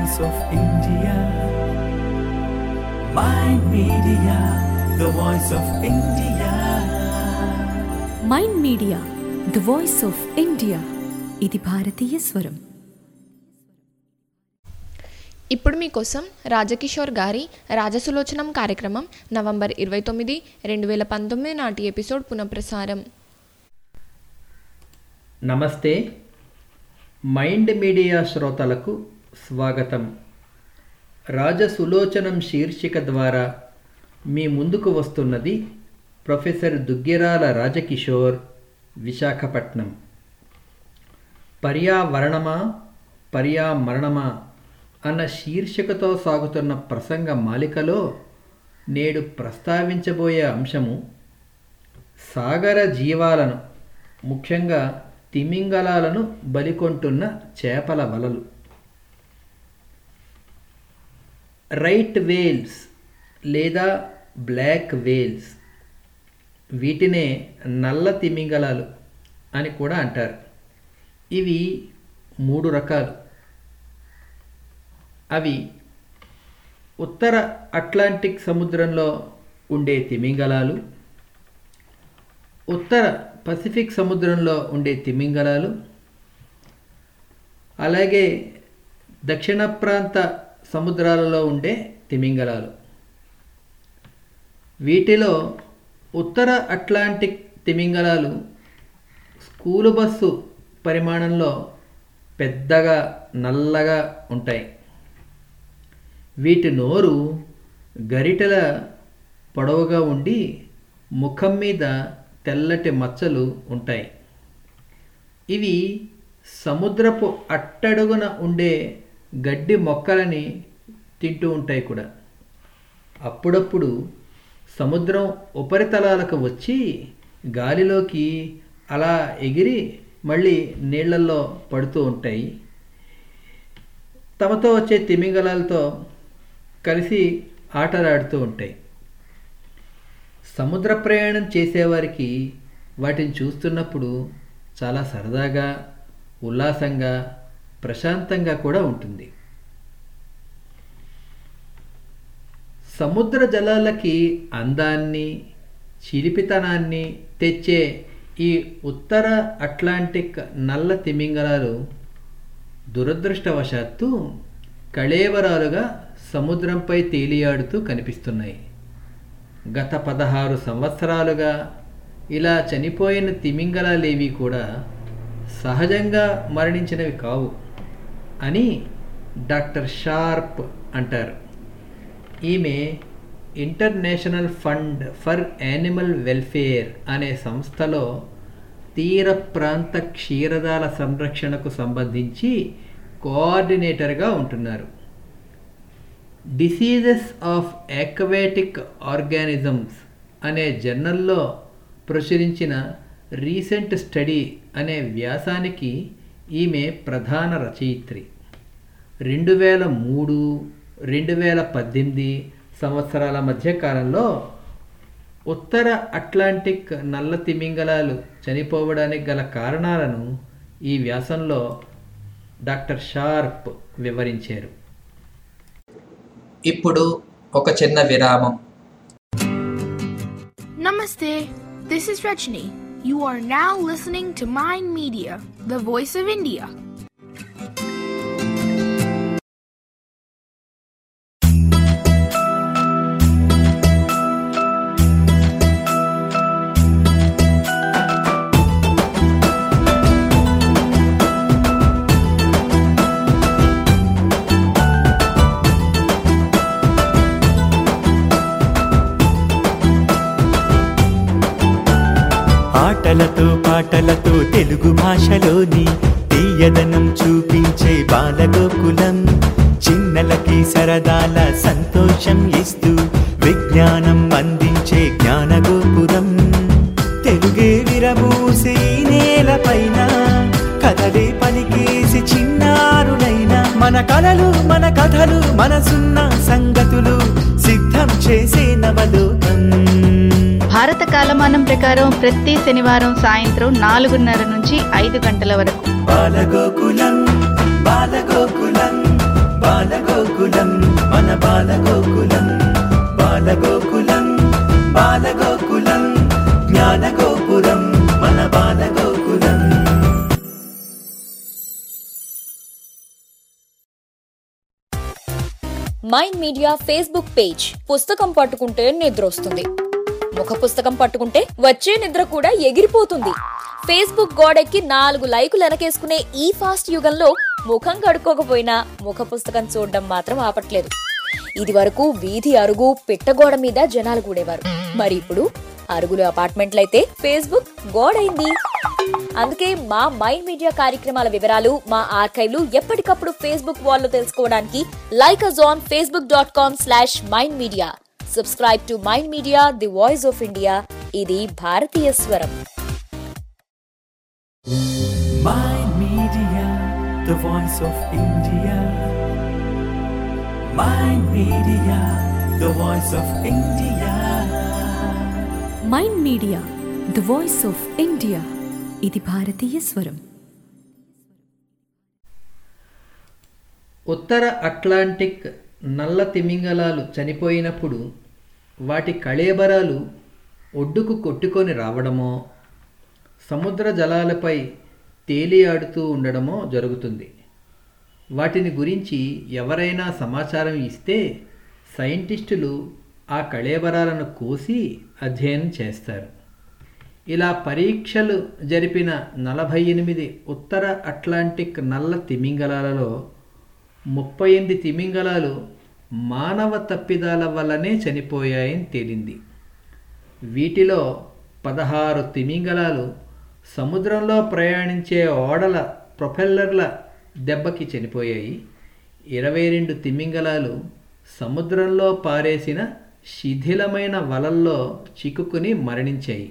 voice of India. Mind Media, the voice of India. Mind Media the voice of India ఇది భారతీయ స్వరం ఇప్పుడు మీకోసం రాజకిషోర్ గారి రాజసులోచనం కార్యక్రమం నవంబర్ ఇరవై తొమ్మిది రెండు వేల పంతొమ్మిది నాటి ఎపిసోడ్ పునఃప్రసారం నమస్తే మైండ్ మీడియా శ్రోతలకు స్వాగతం రాజసులోచనం శీర్షిక ద్వారా మీ ముందుకు వస్తున్నది ప్రొఫెసర్ దుగ్గిరాల రాజకిషోర్ విశాఖపట్నం పర్యావరణమా పర్యామరణమా అన్న శీర్షికతో సాగుతున్న ప్రసంగ మాలికలో నేడు ప్రస్తావించబోయే అంశము సాగర జీవాలను ముఖ్యంగా తిమింగలాలను బలికొంటున్న చేపల వలలు రైట్ వేల్స్ లేదా బ్లాక్ వేల్స్ వీటినే నల్ల తిమింగలాలు అని కూడా అంటారు ఇవి మూడు రకాలు అవి ఉత్తర అట్లాంటిక్ సముద్రంలో ఉండే తిమింగలాలు ఉత్తర పసిఫిక్ సముద్రంలో ఉండే తిమింగలాలు అలాగే దక్షిణ ప్రాంత సముద్రాలలో ఉండే తిమింగలాలు వీటిలో ఉత్తర అట్లాంటిక్ తిమింగలాలు స్కూలు బస్సు పరిమాణంలో పెద్దగా నల్లగా ఉంటాయి వీటి నోరు గరిటెల పొడవుగా ఉండి ముఖం మీద తెల్లటి మచ్చలు ఉంటాయి ఇవి సముద్రపు అట్టడుగున ఉండే గడ్డి మొక్కలని తింటూ ఉంటాయి కూడా అప్పుడప్పుడు సముద్రం ఉపరితలాలకు వచ్చి గాలిలోకి అలా ఎగిరి మళ్ళీ నీళ్ళల్లో పడుతూ ఉంటాయి తమతో వచ్చే తిమింగలాలతో కలిసి ఆటలాడుతూ ఉంటాయి సముద్ర ప్రయాణం చేసేవారికి వాటిని చూస్తున్నప్పుడు చాలా సరదాగా ఉల్లాసంగా ప్రశాంతంగా కూడా ఉంటుంది సముద్ర జలాలకి అందాన్ని చిలిపితనాన్ని తెచ్చే ఈ ఉత్తర అట్లాంటిక్ నల్ల తిమింగలాలు దురదృష్టవశాత్తు కళేవరాలుగా సముద్రంపై తేలియాడుతూ కనిపిస్తున్నాయి గత పదహారు సంవత్సరాలుగా ఇలా చనిపోయిన తిమింగలాలేవి కూడా సహజంగా మరణించినవి కావు అని డాక్టర్ షార్ప్ అంటారు ఈమె International Fund for Animal Welfare అనే సంస్థలో తీర ప్రాంత క్షీరదాల సంరక్షణకు సంబంధించి కోఆర్డినేటర్గా ఉంటున్నారు డిసీజెస్ ఆఫ్ ఆక్వాటిక్ ఆర్గానిజమ్స్ అనే జర్నల్లో ప్రచురించిన రీసెంట్ స్టడీ అనే వ్యాసానికి ఈమె ప్రధాన రచయిత్రి రెండు వేల మూడు రెండు వేల పద్దెనిమిది సంవత్సరాల మధ్య కాలంలో ఉత్తర అట్లాంటిక్ నల్ల తిమింగలాలు చనిపోవడానికి గల కారణాలను ఈ వ్యాసంలో డాక్టర్ షార్ప్ వివరించారు ఇప్పుడు ఒక చిన్న విరామం Namaste. This is Rajni. You are now listening to Mind Media, the voice of India. ఆటలతో పాటలతో తెలుగు భాషలోని తీయదనం చూపించే బాలగోకులం చిన్నలకి సరదాల సంతోషం ఇస్తూ విజ్ఞానం అందించే జ్ఞానగోపురం తెలుగే విరబూసే ఈ నేలపైన కథలే పలికేసి చిన్నారులైన మన కలలు మన కథలు మనసున్న సంగతులు సిద్ధం చేసే నవలోకం భారత కాలమానం ప్రకారం ప్రతి శనివారం సాయంత్రం నాలుగున్నర నుంచి ఐదు గంటల వరకు బాలగోకులం బాలగోకులం బాల బాలగోకులం మన బాలగోకులం బాలగోకులం బాలగోకులం జ్ఞానగోపురం మన Balagokulam Mind Media Facebook page పుస్తకం పట్టుకుంటే నిద్ర వస్తుంది ముఖ పుస్తకం పట్టుకుంటే వచ్చే నిద్ర కూడా ఎగిరిపోతుంది ఫేస్బుక్ గోడెక్కి నాలుగు లైకులు వెనకేసుకునే ఈ ఫాస్ట్ యుగంలో ముఖం కడుక్కోకపోయినా ముఖ పుస్తకం చూడడం మాత్రం ఆపట్లేదు ఇది వరకు వీధి అరుగు పిట్టగోడ మీద జనాలు కూడేవారు మరి ఇప్పుడు అరుగులు అపార్ట్మెంట్లయితే ఫేస్బుక్ గోడైంది అందుకే మా మైండ్ మీడియా కార్యక్రమాల వివరాలు మా ఆర్కైవ్లు ఎప్పటికప్పుడు ఫేస్బుక్ వాల్లో తెలుసుకోవడానికి like us on Facebook dot com slash Mind Media subscribe to Mind Media the voice of India ఇది భారతీయ స్వరం Mind Media, the voice of India. Mind Media, the voice of India. Mind Media the voice of India ఇది భారతీయ స్వరం ఉత్తర Atlantic నల్ల తిమింగలాలు చనిపోయినప్పుడు వాటి కళేబరాలు ఒడ్డుకు కొట్టుకొని రావడమో సముద్ర జలాలపై తేలియాడుతూ ఉండడమో జరుగుతుంది వాటిని గురించి ఎవరైనా సమాచారం ఇస్తే సైంటిస్టులు ఆ కళేబరాలను కోసి అధ్యయనం చేస్తారు ఇలా పరీక్షలు జరిపిన నలభై ఎనిమిది ఉత్తర అట్లాంటిక్ నల్ల తిమింగలాలలో ముప్పై ఎనిమిది తిమింగలాలు మానవ తప్పిదాల వల్లనే చనిపోయాయని తేలింది వీటిలో పదహారు తిమింగలాలు సముద్రంలో ప్రయాణించే ఓడల ప్రొపెల్లర్ల దెబ్బకి చనిపోయాయి ఇరవై రెండు తిమింగలాలు సముద్రంలో పారేసిన శిథిలమైన వలల్లో చిక్కుకుని మరణించాయి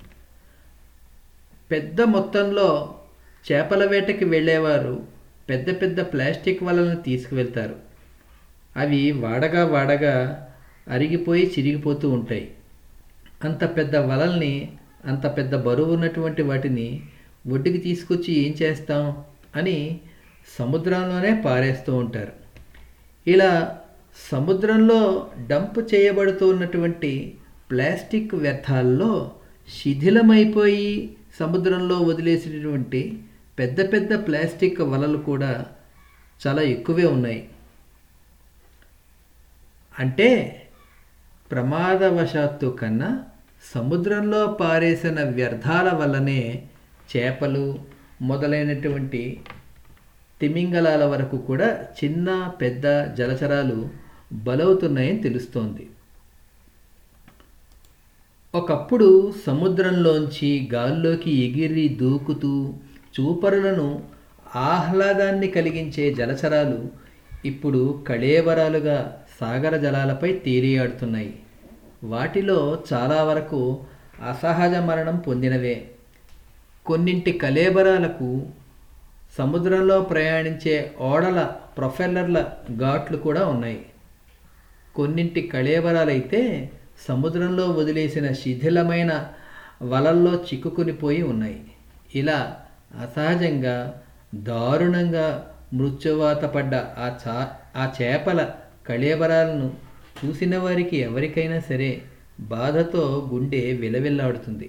పెద్ద మొత్తంలో చేపల వేటకి వెళ్ళేవారు పెద్ద పెద్ద ప్లాస్టిక్ వలలను తీసుకువెళ్తారు అవి వాడగా వాడగా అరిగిపోయి చిరిగిపోతూ ఉంటాయి అంత పెద్ద వలల్ని అంత పెద్ద బరువు ఉన్నటువంటి వాటిని ఒడ్డుకి తీసుకొచ్చి ఏం చేస్తాం అని సముద్రంలోనే పారేస్తూ ఉంటారు ఇలా సముద్రంలో డంప్ చేయబడుతూ ఉన్నటువంటి ప్లాస్టిక్ వ్యర్థాల్లో శిథిలమైపోయి సముద్రంలో వదిలేసినటువంటి పెద్ద పెద్ద ప్లాస్టిక్ వలలు కూడా చాలా ఎక్కువే ఉన్నాయి అంటే ప్రమాదవశాత్తు కన్నా సముద్రంలో పారేసిన వ్యర్థాల వల్లనే చేపలు మొదలైనటువంటి తిమింగలాల వరకు కూడా చిన్న పెద్ద జలచరాలు బలవుతున్నాయని తెలుస్తోంది ఒకప్పుడు సముద్రంలోంచి గాల్లోకి ఎగిరి దూకుతూ చూపరులను ఆహ్లాదాన్ని కలిగించే జలచరాలు ఇప్పుడు కళేబరాలుగా సాగర జలాలపై తేలియాడుతున్నాయి వాటిలో చాలా వరకు అసహజ మరణం పొందినవే కొన్నింటి కళేబరాలకు సముద్రంలో ప్రయాణించే ఓడల ప్రొఫెల్లర్ల ఘాట్లు కూడా ఉన్నాయి కొన్నింటి కళేబరాలైతే సముద్రంలో వదిలేసిన శిథిలమైన వలల్లో చిక్కుకునిపోయి ఉన్నాయి ఇలా అసహజంగా దారుణంగా మృత్యువాత పడ్డ ఆ చా ఆ చేపల కళేబరాలను చూసిన వారికి ఎవరికైనా సరే బాధతో గుండె విలవిల్లాడుతుంది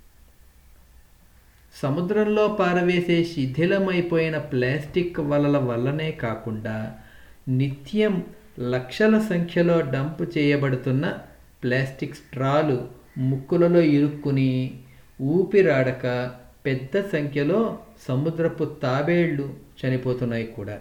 సముద్రంలో పారవేసే శిథిలమైపోయిన ప్లాస్టిక్ వలల వల్లనే కాకుండా నిత్యం లక్షల సంఖ్యలో డంప్ చేయబడుతున్న ప్లాస్టిక్ స్ట్రాలు ముక్కులలో ఇరుక్కుని ఊపిరాడక పెద్ద సంఖ్యలో సముద్రపు తాబేళ్లు చనిపోతున్నాయి కూడా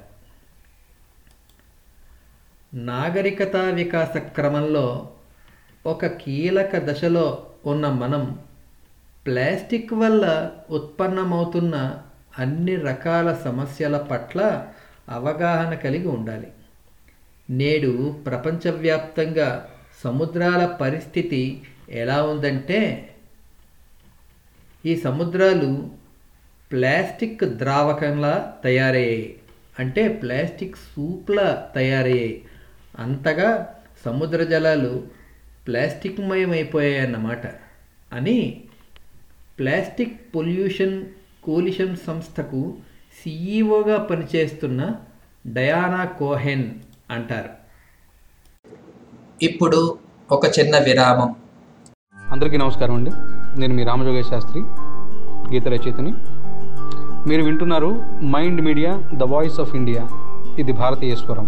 నాగరికతా వికాస క్రమంలో ఒక కీలక దశలో ఉన్న మనం ప్లాస్టిక్ వల్ల ఉత్పన్నమవుతున్న అన్ని రకాల సమస్యల పట్ల అవగాహన కలిగి ఉండాలి నేడు ప్రపంచవ్యాప్తంగా సముద్రాల పరిస్థితి ఎలా ఉందంటే ఈ సముద్రాలు ప్లాస్టిక్ ద్రావకంలా తయారయ్యాయి అంటే ప్లాస్టిక్ సూప్లా తయారయ్యాయి అంతగా సముద్ర జలాలు ప్లాస్టిక్మయమైపోయాయి అన్నమాట అని ప్లాస్టిక్ పొల్యూషన్ కోలిషన్ సంస్థకు సీఈఓగా పనిచేస్తున్న డయానా కోహెన్ అంటారు ఇప్పుడు ఒక చిన్న విరామం అందరికీ నమస్కారం అండి నేను మీ రామజోగేశ్ శాస్త్రి గీత రచయితని మీరు వింటున్నారు Mind Media the voice of India ఇది భారతీయ స్వరం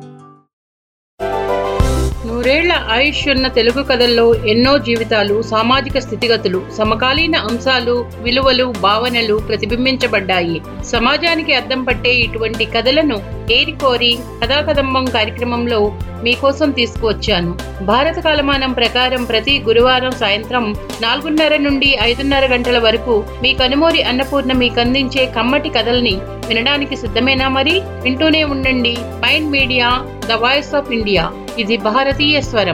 నూరేళ్ల ఆయుష్ ఉన్న తెలుగు కథల్లో ఎన్నో జీవితాలు సామాజిక స్థితిగతులు సమకాలీన అంశాలు విలువలు భావనలు ప్రతిబింబించబడ్డాయి సమాజానికి అద్దం పట్టే ఇటువంటి కథలను ఏరికోరి కథాకదంబం కార్యక్రమంలో మీకోసం తీసుకువచ్చాను భారత కాలమానం ప్రకారం ప్రతి గురువారం సాయంత్రం నాలుగున్నర నుండి ఐదున్నర గంటల వరకు మీ కనుమూరి అన్నపూర్ణ మీకు అందించే కమ్మటి కథల్ని వినడానికి సిద్ధమేనా మరి వింటూనే ఉండండి Mind Media the voice of India ఇది భారతీయ స్వరం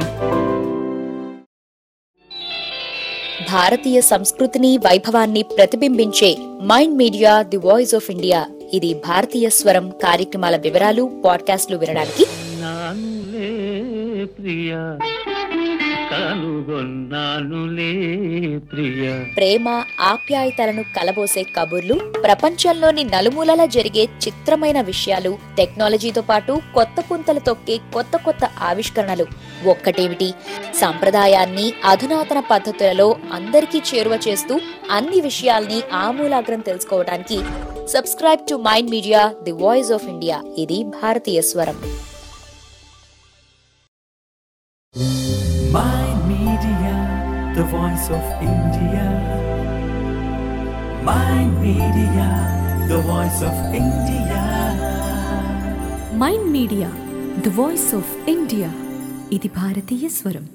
భారతీయ సంస్కృతిని వైభవాన్ని ప్రతిబింబించే Mind Media the voice of India ఇది భారతీయ స్వరం కార్యక్రమాల వివరాలు పాడ్కాస్ట్లు వినడానికి నానులే ప్రియ కనుగొన్నానులే ప్రియ ప్రేమ ఆప్యాయతలను కలబోసే కబుర్లు ప్రపంచంలోని నలుమూలల జరిగే చిత్రమైన విషయాలు టెక్నాలజీతో పాటు కొత్త పుంతలు తొక్కే కొత్త కొత్త ఆవిష్కరణలు ఒక్కటేమిటి సంప్రదాయాన్ని అధునాతన పద్ధతులలో అందరికీ చేరువ చేస్తూ అన్ని విషయాల్ని ఆమూలాగ్రం తెలుసుకోవడానికి subscribe to Mind Media the voice of India ఇది భారతీయ స్వరం Mind Media, the voice of India. Mind Media, the voice of India. Mind Media the voice of India ఇది భారతీయ స్వరం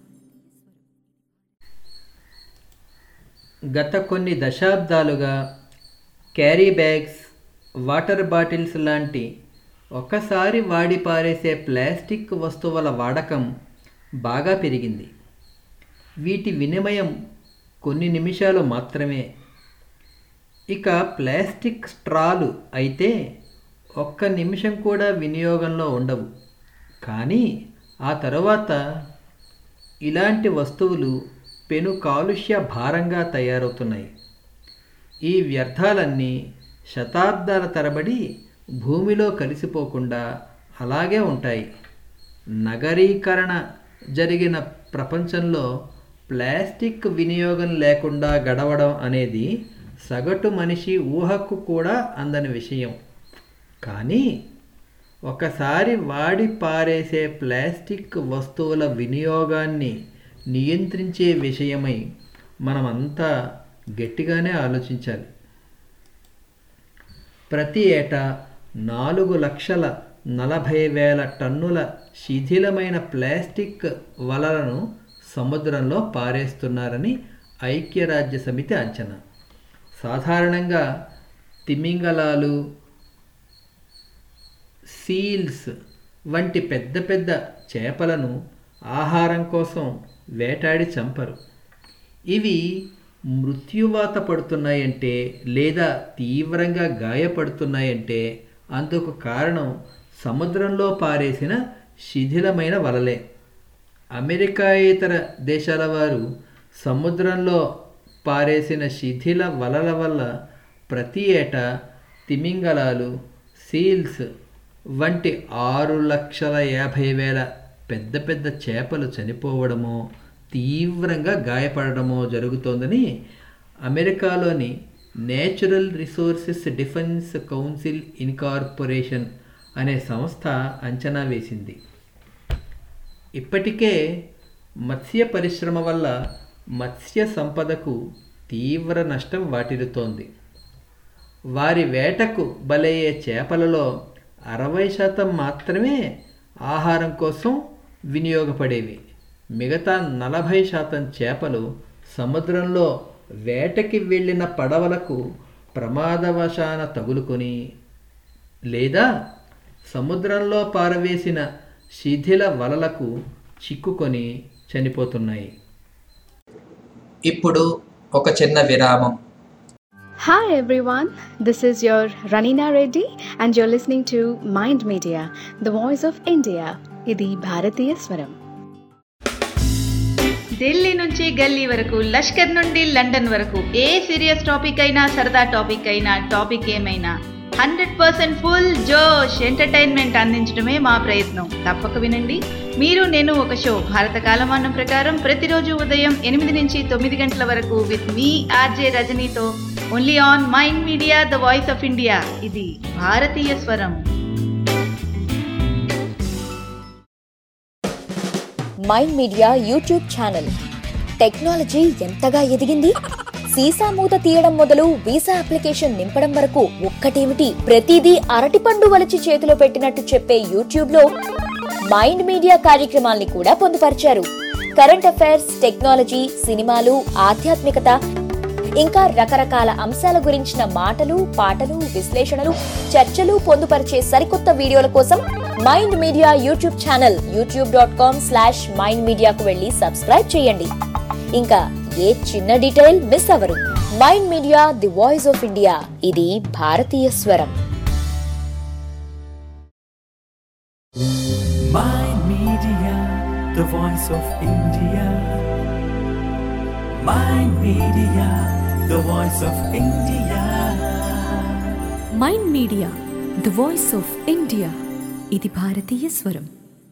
గత కొన్ని దశాబ్దాలుగా క్యారీ బ్యాగ్స్ వాటర్ బాటిల్స్ లాంటి ఒక్కసారి వాడి పారేసే ప్లాస్టిక్ వస్తువుల వాడకం బాగా పెరిగింది వీటి వినిమయం కొన్ని నిమిషాలు మాత్రమే ఇక ప్లాస్టిక్ స్ట్రాలు అయితే ఒక్క నిమిషం కూడా వినియోగంలో ఉండవు కానీ ఆ తరువాత ఇలాంటి వస్తువులు పెను కాలుష్య భారంగా తయారవుతున్నాయి ఈ వ్యర్థాలన్నీ శతాబ్దాల తరబడి భూమిలో కలిసిపోకుండా అలాగే ఉంటాయి నగరీకరణ జరిగిన ప్రపంచంలో ప్లాస్టిక్ వినియోగం లేకుండా గడవడం అనేది సగటు మనిషి ఊహకు కూడా అందని విషయం కానీ ఒకసారి వాడి పారేసే ప్లాస్టిక్ వస్తువుల వినియోగాన్ని నియంత్రించే విషయమై మనమంతా గట్టిగానే ఆలోచించాలి ప్రతి ఏటా నాలుగు లక్షల నలభై వేల టన్నుల శిథిలమైన ప్లాస్టిక్ వలలను సముద్రంలో పారేస్తున్నారని ఐక్యరాజ్య సమితి అంచనా సాధారణంగా తిమింగలాలు సీల్స్ వంటి పెద్ద పెద్ద చేపలను ఆహారం కోసం వేటాడి చంపరు ఇవి మృత్యువాత పడుతున్నాయంటే లేదా తీవ్రంగా గాయపడుతున్నాయంటే అందుకు కారణం సముద్రంలో పారేసిన శిథిలమైన వలలే అమెరికాయేతర దేశాల వారు సముద్రంలో పారేసిన శిథిల వలల వల్ల ప్రతి ఏటా తిమింగలాలు సీల్స్ వంటి ఆరు లక్షల యాభై వేల పెద్ద పెద్ద చేపలు చనిపోవడమో తీవ్రంగా గాయపడడమో జరుగుతోందని అమెరికాలోని Natural Resources Defense Council Incorporation అనే సంస్థ అంచనా వేసింది ఇప్పటికే మత్స్య పరిశ్రమ వల్ల మత్స్య సంపదకు తీవ్ర నష్టం వాటిల్లుతోంది వారి వేటకు బలయ్యే చేపలలో అరవై శాతం మాత్రమే ఆహారం కోసం వినియోగపడేవి మిగతా నలభై శాతం చేపలు సముద్రంలో వేటకి వెళ్ళిన పడవలకు ప్రమాదవశాన తగులుకొని లేదా సముద్రంలో పారవేసిన శిథిల వలలకు చిక్కుకొని చనిపోతున్నాయి ఇప్పుడు ఒక చిన్న విరామం Hi everyone, this is your Ranina Reddy and you're listening to Mind Media, the voice of India. ఇది భారతీయ స్వరం ఢిల్లీ నుంచి గల్లీ వరకు లష్కర్ నుండి లండన్ వరకు ఏ సీరియస్ టాపిక్ అయినా సరదా టాపిక్ అయినా టాపిక్ ఏమైనా హండ్రెడ్ పర్సెంట్ ఫుల్ జోష్ ఎంటర్టైన్మెంట్ అందించడమే మా ప్రయత్నం తప్పక వినండి మీరు నేను ఒక షో భారత కాలమానం ప్రకారం ప్రతిరోజు ఉదయం ఎనిమిది నుంచి తొమ్మిది గంటల వరకు విత్ మీ ఆర్జే రజనీతో only on Mind Media the voice of India ఇది భారతీయ స్వరం Mind Media YouTube channel technology ఎంతగా ఎదిగింది సీసా మూత తీయడం మొదలు వీసా అప్లికేషన్ నింపడం వరకు ఒక్కటేమిటి ప్రతిదీ అరటిపండు వలిచి చేతిలో పెట్టినట్టు చెప్పే యూట్యూబ్ లో మైండ్ మీడియా కార్యక్రమాల్ని కూడా పొందుపరిచారు కరెంట్ అఫైర్స్ టెక్నాలజీ సినిమాలు ఆధ్యాత్మికత ఇంకా రకరకాల అంశాల గురించిన మాటలు పాటలు విశ్లేషణలు చర్చలు పొందుపరిచే సరికొత్త వీడియోల కోసం Mind Media YouTube channel YouTube dot com slash Mind మీడియాకు వెళ్ళి సబ్స్క్రైబ్ చేయండి ఇంకా ఏ చిన్న డీటెయిల్ మిస్ అవ్వరు Mind Media the voice of India ఇది భారతీయ స్వరం Mind Media, the voice of India. Mind Media, the voice of India. Mind Media the voice of India ఇది భారతీయ స్వరం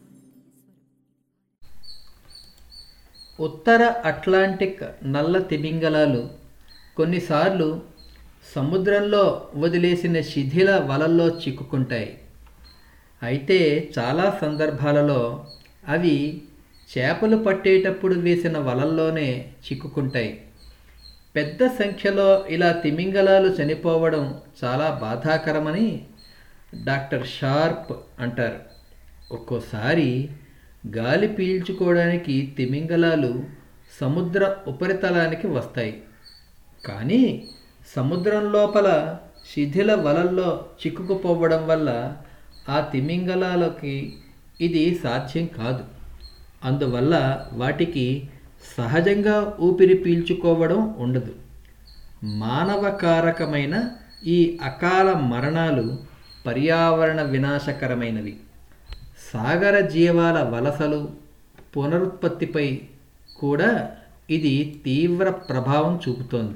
ఉత్తర అట్లాంటిక్ నల్ల తిమింగలాలు కొన్నిసార్లు సముద్రంలో వదిలేసిన శిథిల వలల్లో చిక్కుకుంటాయి అయితే చాలా సందర్భాలలో అవి చేపలు పట్టేటప్పుడు వేసిన వలల్లోనే చిక్కుకుంటాయి పెద్ద సంఖ్యలో ఇలా తిమింగలాలు చనిపోవడం చాలా బాధాకరమని డాక్టర్ షార్ప్ అంటారు ఒక్కోసారి గాలి పీల్చుకోవడానికి తిమింగలాలు సముద్ర ఉపరితలానికి వస్తాయి కానీ సముద్రం లోపల శిథిల వలల్లో చిక్కుకుపోవడం వల్ల ఆ తిమింగలాలకి ఇది సాధ్యం కాదు అందువల్ల వాటికి సహజంగా ఊపిరి పీల్చుకోవడం ఉండదు మానవకారకమైన ఈ అకాల మరణాలు పర్యావరణ వినాశకరమైనవి సాగర జీవాల వలసలు పునరుత్పత్తిపై కూడా ఇది తీవ్ర ప్రభావం చూపుతోంది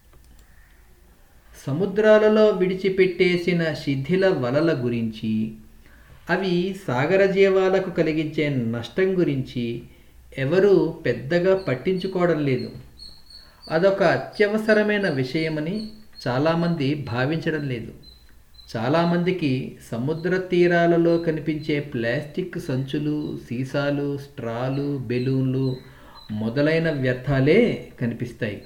సముద్రాలలో విడిచిపెట్టేసిన శిథిల వలల గురించి అవి సాగర జీవాలకు కలిగించే నష్టం గురించి ఎవరూ పెద్దగా పట్టించుకోవడం లేదు అదొక అత్యవసరమైన విషయమని చాలామంది భావించడం లేదు చాలామందికి సముద్ర తీరాలలో కనిపించే ప్లాస్టిక్ సంచులు సీసాలు స్ట్రాలు బెలూన్లు మొదలైన వ్యర్థాలే కనిపిస్తాయి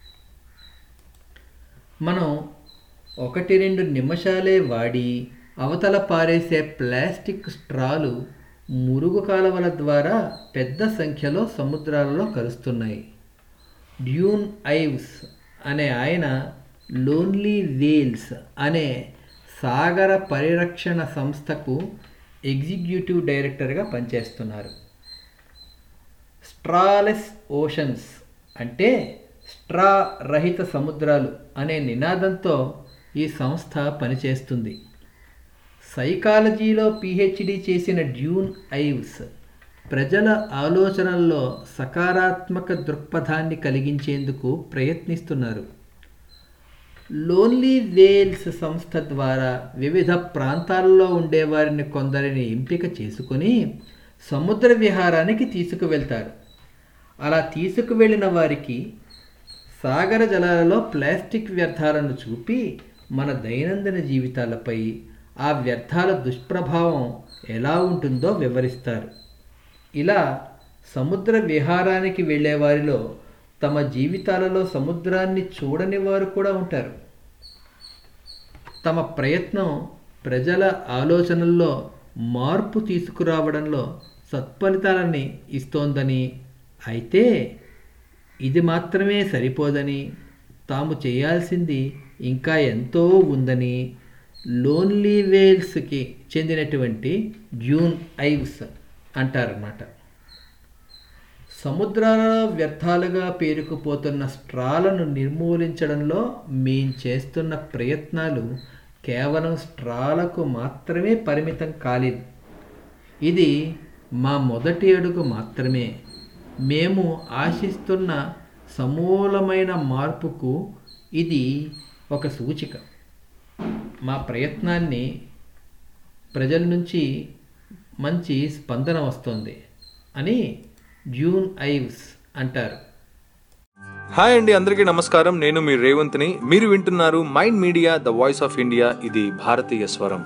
మనం ఒకటి రెండు నిమిషాలే వాడి అవతల పారేసే ప్లాస్టిక్ స్ట్రాలు మురుగు కాలువల ద్వారా పెద్ద సంఖ్యలో సముద్రాలలో కలుస్తున్నాయి డ్యూన్ ఐవ్స్ అనే ఆయన లోన్లీ వేల్స్ అనే సాగర పరిరక్షణ సంస్థకు ఎగ్జిక్యూటివ్ డైరెక్టర్గా పనిచేస్తున్నారు స్ట్రాలెస్ ఓషన్స్ అంటే స్ట్రా రహిత సముద్రాలు అనే నినాదంతో ఈ సంస్థ పనిచేస్తుంది సైకాలజీలో పిహెచ్డి చేసిన డ్యూన్ ఐవ్స్ ప్రజల ఆలోచనల్లో సకారాత్మక దృక్పథాన్ని కలిగించేందుకు ప్రయత్నిస్తున్నారు లోన్లీ వేల్స్ సంస్థ ద్వారా వివిధ ప్రాంతాల్లో ఉండేవారిని కొందరిని ఎంపిక చేసుకొని సముద్ర విహారానికి తీసుకువెళ్తారు అలా తీసుకువెళ్ళిన వారికి సాగర జలాలలో ప్లాస్టిక్ వ్యర్థాలను చూపి మన దైనందిన జీవితాలపై ఆ వ్యర్థాల దుష్ప్రభావం ఎలా ఉంటుందో వివరిస్తారు ఇలా సముద్ర విహారానికి వెళ్ళే వారిలో తమ జీవితాలలో సముద్రాన్ని చూడని వారు కూడా ఉంటారు తమ ప్రయత్నం ప్రజల ఆలోచనల్లో మార్పు తీసుకురావడంలో సత్ఫలితాలని ఇస్తోందని అయితే ఇది మాత్రమే సరిపోదని తాము చేయాల్సింది ఇంకా ఎంతో ఉందని లోన్లీ వేల్స్కి చెందినటువంటి డ్యూన్ ఐవ్స్ అంటారన్నమాట సముద్రాలలో వ్యర్థాలుగా పేరుకుపోతున్న స్ట్రాలను నిర్మూలించడంలో మేం చేస్తున్న ప్రయత్నాలు కేవలం స్ట్రాలకు మాత్రమే పరిమితం కాలేదు ఇది మా మొదటి అడుగు మాత్రమే మేము ఆశిస్తున్న సమూలమైన మార్పుకు ఇది ఒక సూచిక మా ప్రయత్నాన్ని ప్రజల నుంచి మంచి స్పందన వస్తుంది అని డ్యూన్ ఐవ్స్ అంటారు హాయ్ అండి అందరికీ నమస్కారం నేను మీ రేవంత్ని మీరు వింటున్నారు Mind Media the voice of India ఇది భారతీయ స్వరం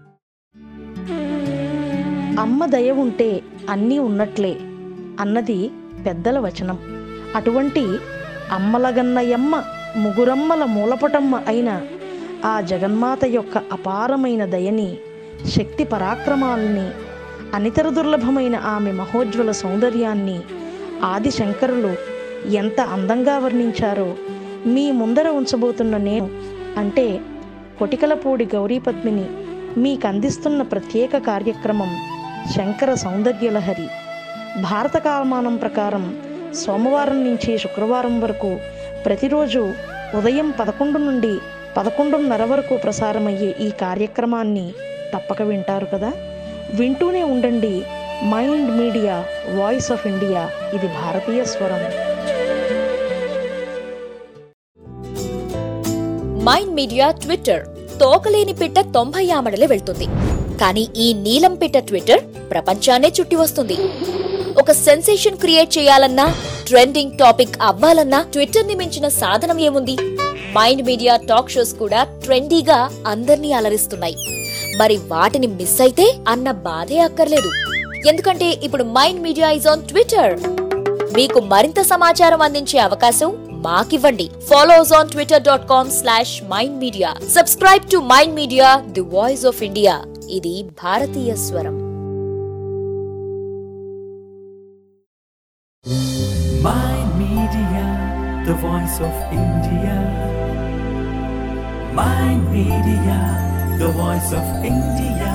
అమ్మ దయ ఉంటే అన్నీ ఉన్నట్లే అన్నది పెద్దల వచనం అటువంటి అమ్మలగన్నయమ్మ ముగురమ్మల మూలపటమ్మ అయిన ఆ జగన్మాత యొక్క అపారమైన దయని శక్తి పరాక్రమాల్ని అనితర దుర్లభమైన ఆమె మహోజ్వల సౌందర్యాన్ని ఆది శంకరులు ఎంత అందంగా వర్ణించారో మీ ముందర ఉంచబోతున్న నేను అంటే కొటికలపూడి గౌరీపద్మిని మీకు అందిస్తున్న ప్రత్యేక కార్యక్రమం శంకర సౌందర్యలహరి భారత కాలమానం ప్రకారం సోమవారం నుంచి శుక్రవారం వరకు ప్రతిరోజు ఉదయం పదకొండు నుండి పదకొండున్నర వరకు ప్రసారమయ్యే ఈ కార్యక్రమాన్ని తప్పక వింటారు కదా వింటూనే ఉండండి Mind Media voice of India ఇది భారతీయ స్వరం మైండ్ మీడియా ట్విట్టర్ తోకలేని పిట్ట తొంభై ఆమడలే వెళ్తుంది కానీ ఈ నీలం పిట్ట ట్విట్టర్ ప్రపంచాన్నే చుట్టి వస్తుంది ఒక సెన్సేషన్ క్రియేట్ చేయాలన్నా ట్రెండింగ్ టాపిక్ అవ్వాలన్నా ట్విట్టర్ ని మించిన సాధనం ఏముంది మైండ్ మీడియా టాక్ షోస్ కూడా ట్రెండీగా అందర్నీ అలరిస్తున్నాయి మరి వాటిని మిస్ అయితే అన్న బాధే అక్కర్లేదు ఎందుకంటే ఇప్పుడు Mind Media is on Twitter మీకు మరింత సమాచారం అందించే అవకాశం మాకివ్వండి follow us on Twitter dot com slash Mind Media subscribe to Mind Media the voice of India ఇది భారతీయ స్వరం Mind Media, the voice of India. Mind Media, the voice of India.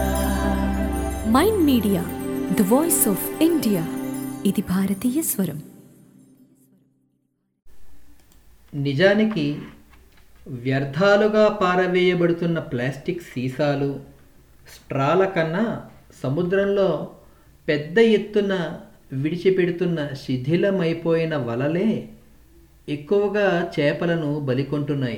Mind Media the voice of India ఇది భారతీయ స్వరం నిజానికి వ్యర్థాలుగా పారవేయబడుతున్న plastic సీసాలు స్ట్రాల కన్నా సముద్రంలో పెద్ద ఎత్తున విడిచిపెడుతున్న శిథిలమైపోయిన వలలే ఎక్కువగా చేపలను బలికొంటున్నాయి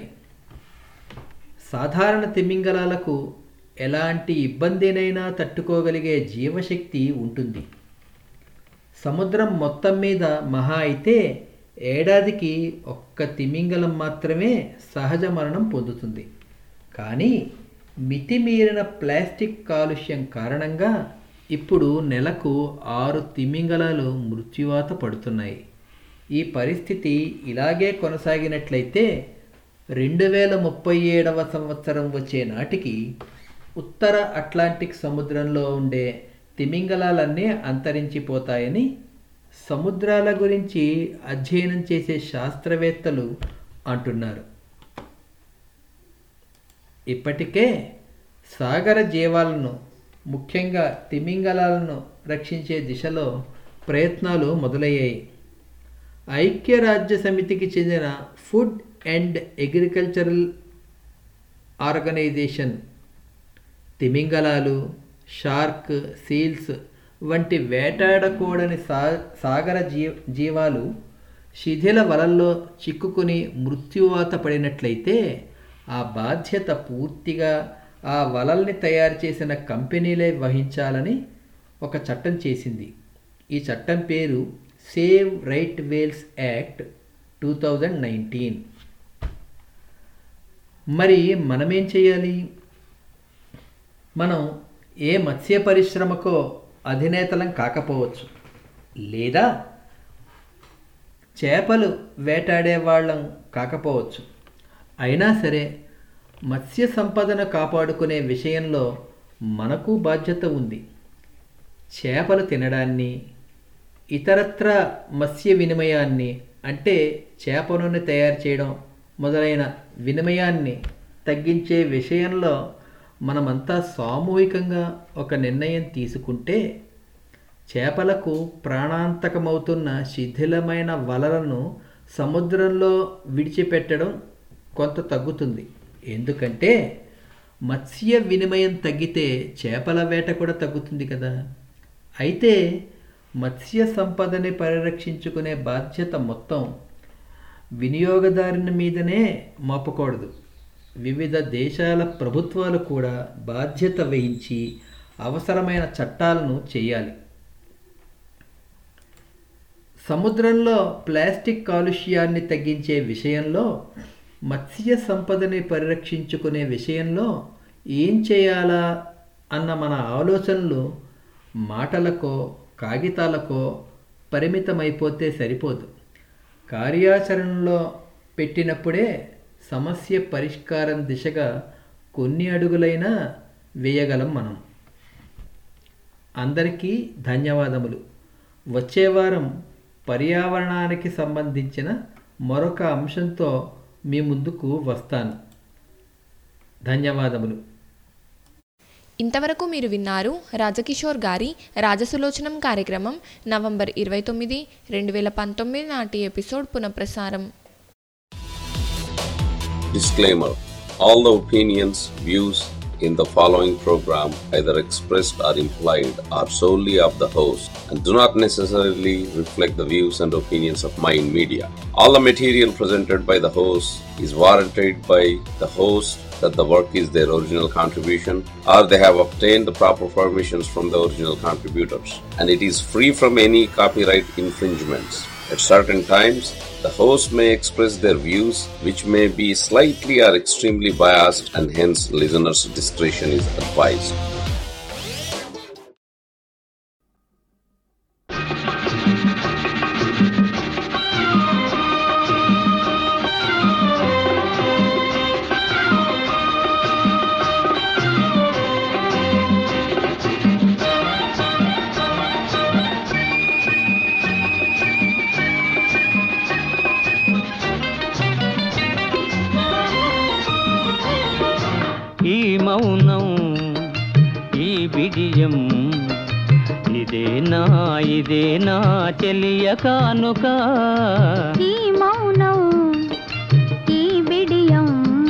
సాధారణ తిమింగలాలకు ఎలాంటి ఇబ్బందినైనా తట్టుకోగలిగే జీవశక్తి ఉంటుంది సముద్రం మొత్తం మీద మహా అయితే ఏడాదికి ఒక్క తిమింగలం మాత్రమే సహజ మరణం పొందుతుంది కానీ మితిమీరిన ప్లాస్టిక్ కాలుష్యం కారణంగా ఇప్పుడు నెలకు ఆరు తిమింగలాలు మృత్యువాత పడుతున్నాయి ఈ పరిస్థితి ఇలాగే కొనసాగినట్లయితే రెండు వేల ముప్పై ఏడవ సంవత్సరం వచ్చే నాటికి ఉత్తర అట్లాంటిక్ సముద్రంలో ఉండే తిమింగలాలన్నీ అంతరించిపోతాయని సముద్రాల గురించి అధ్యయనం చేసే శాస్త్రవేత్తలు అంటున్నారు ఇప్పటికే సాగర జీవాలను ముఖ్యంగా తిమింగలాలను రక్షించే దిశలో ప్రయత్నాలు మొదలయ్యాయి ఐక్యరాజ్య సమితికి చెందిన ఫుడ్ అండ్ అగ్రికల్చరల్ ఆర్గనైజేషన్ తిమింగలాలు షార్క్ సీల్స్ వంటి వేటాడకూడని సా సాగర జీ జీవాలు శిథిల వలల్లో చిక్కుకుని మృత్యువాత పడినట్లయితే ఆ బాధ్యత పూర్తిగా ఆ వలల్ని తయారు చేసిన కంపెనీలే వహించాలని ఒక చట్టం చేసింది ఈ చట్టం పేరు save right whales act two thousand nineteen మరి మనమేం చేయాలి మనం ఏ మత్స్య పరిశ్రమకో అధినేతలం కాకపోవచ్చు లేదా చేపలు వేటాడే వాళ్ళం కాకపోవచ్చు అయినా సరే మత్స్య సంపదను కాపాడుకునే విషయంలో మనకు బాధ్యత ఉంది చేపలు తినడాన్ని ఇతరత్ర మత్స్య వినిమయాన్ని అంటే చేప నూనె తయారు చేయడం మొదలైన వినిమయాన్ని తగ్గించే విషయంలో మనమంతా సామూహికంగా ఒక నిర్ణయం తీసుకుంటే చేపలకు ప్రాణాంతకమవుతున్న శిథిలమైన వలలను సముద్రంలో విడిచిపెట్టడం కొంత తగ్గుతుంది ఎందుకంటే మత్స్య వినిమయం తగ్గితే చేపల వేట కూడా తగ్గుతుంది కదా అయితే మత్స్య సంపదని పరిరక్షించుకునే బాధ్యత మొత్తం వినియోగదారుని మీదనే మోపకూడదు వివిధ దేశాల ప్రభుత్వాలు కూడా బాధ్యత వహించి అవసరమైన చట్టాలను చేయాలి సముద్రంలో ప్లాస్టిక్ కాలుష్యాన్ని తగ్గించే విషయంలో మత్స్య సంపదని పరిరక్షించుకునే విషయంలో ఏం చేయాలా అన్న మన ఆలోచనలు మాటలకో కాగితాలకో పరిమితమైపోతే సరిపోదు కార్యాచరణలో పెట్టినప్పుడే సమస్య పరిష్కారం దిశగా కొన్ని అడుగులైనా వేయగలం మనం అందరికీ ధన్యవాదములు వచ్చే వారం పర్యావరణానికి సంబంధించిన మరొక అంశంతో మీ ముందుకు వస్తాను ధన్యవాదములు ఇంతవరకు మీరు విన్నారు రాజకిషోర్ గారి రాజసులోచనం కార్యక్రమం నవంబర్ ఇరవై తొమ్మిది రెండు వేల పంతొమ్మిది నాటి ఎపిసోడ్ పునఃప్రసారం Disclaimer All the opinions, views in the following program, either expressed or implied, are solely of the host and do not necessarily reflect the views and opinions of Mind Media. All the material presented by the host is warranted by the host that the work is their original contribution or they have obtained the proper permissions from the original contributors and it is free from any copyright infringements. At certain times, the host may express their views, which may be slightly or extremely biased, and hence listeners' discretion is advised. ఈ మౌనం ఈ బిడియం ఇదేనా ఇదేనా చెలియ కానుక ఈ మౌనం ఈ బిడియం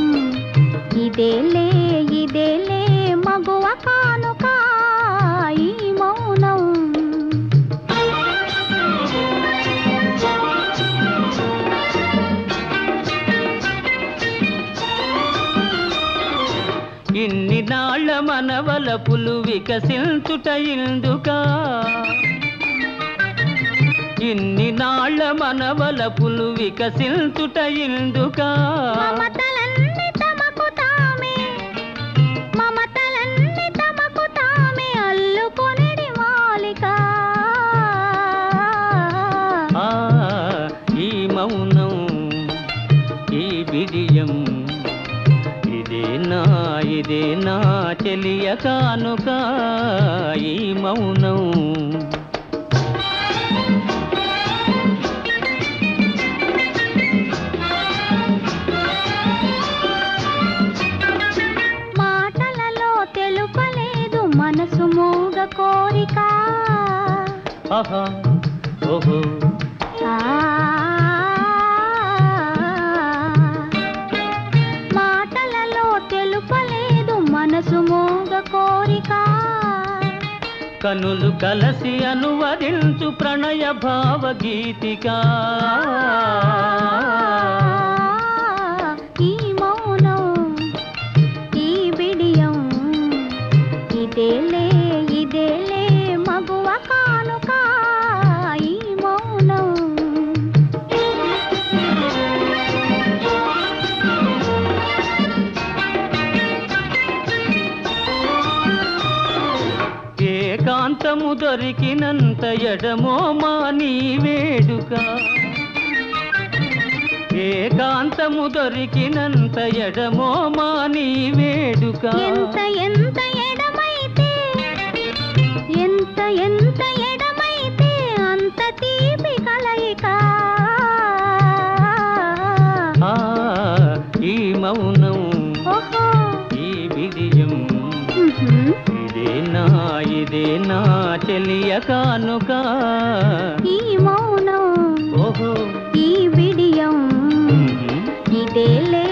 ఇదేలే ఇదేలే మగువ కానుక ఈ మౌనం ఇన్ని నాళ్ళ మనవల పులు వికసించుట ఇందుకా ఇన్ని నాళ్ళ మనవల పులు వికసించుట ఇందుకా మమతలన్నీ తమకు తామే మమతలన్నీ తమకు తామే అల్లుకొనిడి మాలిక ఆ ఈ మౌనం ఈ బిడియం ఇదేనా ఇదేనా చెలియ కానుక ఈ మౌనం మాటలలో తెలుపలేదు మనసు మూగ కోరిక ఆహా ఓహో ఆ మాటలలో తెలుపలేదు మనసు మూగ కోరిక కనులు కలసి అనువదించు ప్రణయ భావగీతిక ఈ మౌనం ఈ బిడియం ఇదేలే ఇదేలే మగువ కానుక ఈ మౌనం ఏకాంతము దొరికినంత ఎడమో మా నీ వేడుక ఏకాంతము దొరికినంత ఎడమో మా నీ వేడుక ఎంత ఎంత ఎడమైతే ఎంత ఎంత ఎడమైతే అంత తీపి కలయిక ఆ, ఈ మౌనం ఓహో ఈ విజయం ఉహుం. ఇదేనా ఇదేనా చెలియ కానుక ఈ మౌనం ఓహో ఈ బిడియం ఉహుం. ఇదేలే